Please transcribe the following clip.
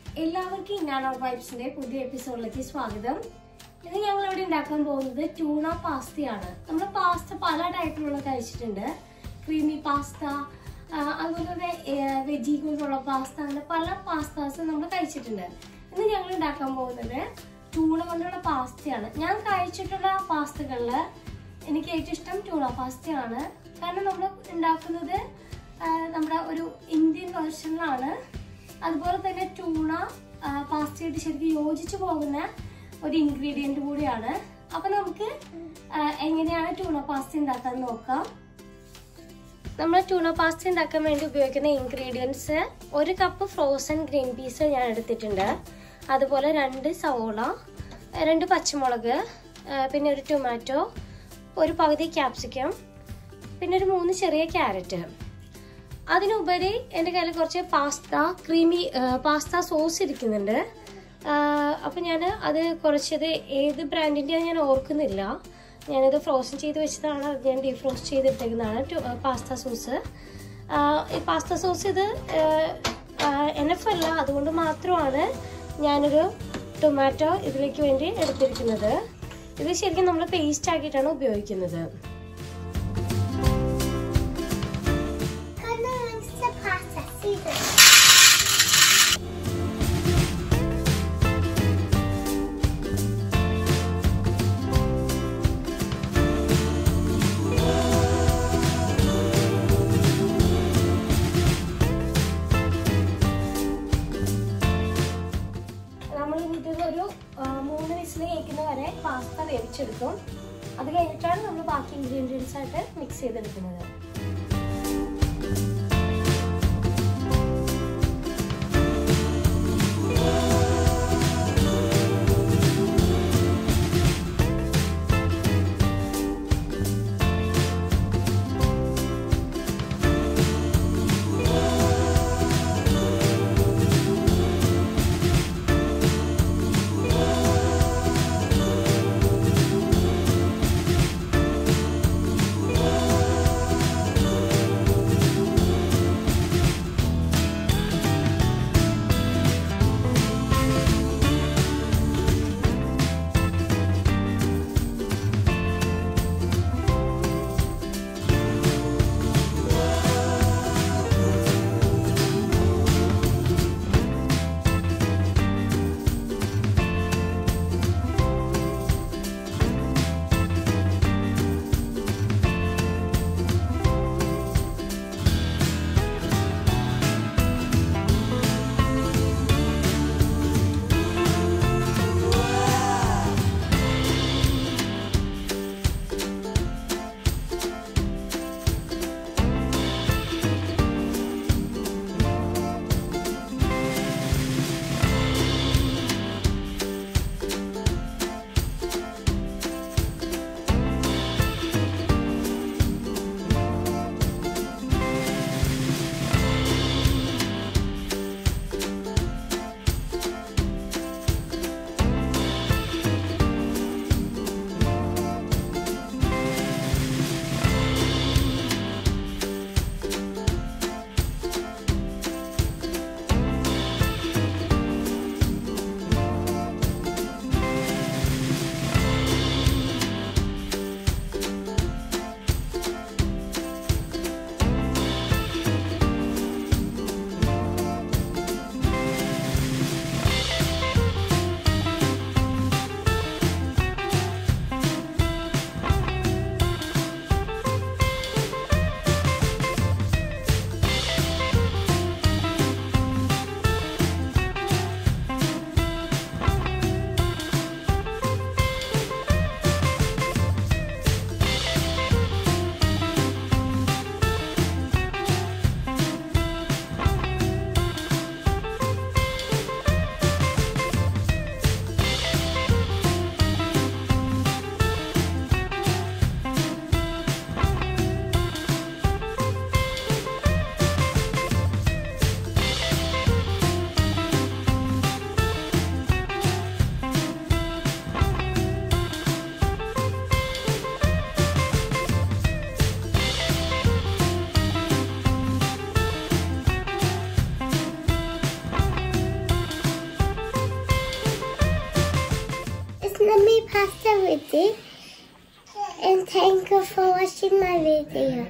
എല്ലാവർക്കും ഇന്നാണോ വൈബ്സിന്റെ പുതിയ എപ്പിസോഡിലേക്ക് സ്വാഗതം ഇന്ന് ഞങ്ങൾ ഇവിടെ ഉണ്ടാക്കാൻ പോകുന്നത് ട്യൂണ പാസ്തയാണ് നമ്മൾ പാസ്ത പല ടൈപ്പിലുള്ള കഴിച്ചിട്ടുണ്ട് ക്രീമി പാസ്ത അതുപോലെ തന്നെ വെജി കൊണ്ടുള്ള പാസ്ത അങ്ങനെ പല പാസ്താസും നമ്മൾ കഴിച്ചിട്ടുണ്ട് ഇന്ന് ഞങ്ങൾ ഉണ്ടാക്കാൻ പോകുന്നത് ട്യൂണ കൊണ്ടുള്ള പാസ്തയാണ് ഞാൻ കഴിച്ചിട്ടുള്ള പാസ്തകളിൽ എനിക്ക് ഏറ്റവും ഇഷ്ടം ട്യൂണ പാസ്തയാണ് കാരണം നമ്മൾ ഉണ്ടാക്കുന്നത് ആ, നമ്മുടെ ഒരു ഇന്ത്യൻ വേർഷനിലാണ് അതുപോലെ തന്നെ ട്യൂണ പാസ്തയായിട്ട് ശരിക്കും യോജിച്ചു പോകുന്ന ഒരു ഇൻഗ്രീഡിയന്റ് കൂടിയാണ് അപ്പൊ നമുക്ക് ആ, എങ്ങനെയാണ് ട്യൂണ പാസ്ത ഉണ്ടാക്കാൻ നോക്കാം നമ്മൾ ട്യൂണ പാസ്ത ഉണ്ടാക്കാൻ വേണ്ടി ഉപയോഗിക്കുന്ന ഇൻഗ്രീഡിയൻസ് ഒരു കപ്പ് ഫ്രോസൺ ഗ്രീൻ പീസ് ഞാൻ എടുത്തിട്ടുണ്ട് അതുപോലെ രണ്ട് സവോള രണ്ട് പച്ചമുളക് ആ, പിന്നെ ഒരു ടൊമാറ്റോ ഒരു പകുതി ക്യാപ്സിക്കം പിന്നെ ഒരു മൂന്ന് ചെറിയ ക്യാരറ്റ് അതിനുപരി എൻ്റെ കയ്യിൽ കുറച്ച് പാസ്ത ക്രീമി പാസ്ത സോസ് ഇരിക്കുന്നുണ്ട് അപ്പം ഞാൻ അത് കുറച്ചത് ഏത് ബ്രാൻഡിൻ്റെ ഞാൻ ഓർക്കുന്നില്ല ഞാനത് ഫ്രോസൺ ചെയ്ത് വെച്ചതാണ് അത് ഞാൻ ഡീഫ്രോസ്റ്റ് ചെയ്തിട്ടേക്കുന്നതാണ് പാസ്ത സോസ് ഈ പാസ്ത സോസ് ഇത് എനഫ് അല്ല അതുകൊണ്ട് മാത്രമാണ് ഞാനൊരു ടൊമാറ്റോ ഇതിലേക്ക് വേണ്ടി എടുത്തിരിക്കുന്നത് ഇത് ശരിക്കും നമ്മൾ പേസ്റ്റ് ആക്കിയിട്ടാണ് ഉപയോഗിക്കുന്നത് Condoms to pasta season. നമ്മൾ ഇതിൽ ഒരു ആ, മൂന്ന് വിസിൽ കേൾക്കുന്ന വരെ പാസ്ത വേവിച്ചെടുക്കും അത് കഴിഞ്ഞിട്ടാണ് നമ്മൾ ബാക്കി ഇൻഗ്രീഡിയൻസ് ആയിട്ട് മിക്സ് ചെയ്തെടുക്കുന്നത് Vietnamese pasta with it. And thank you for watching my video.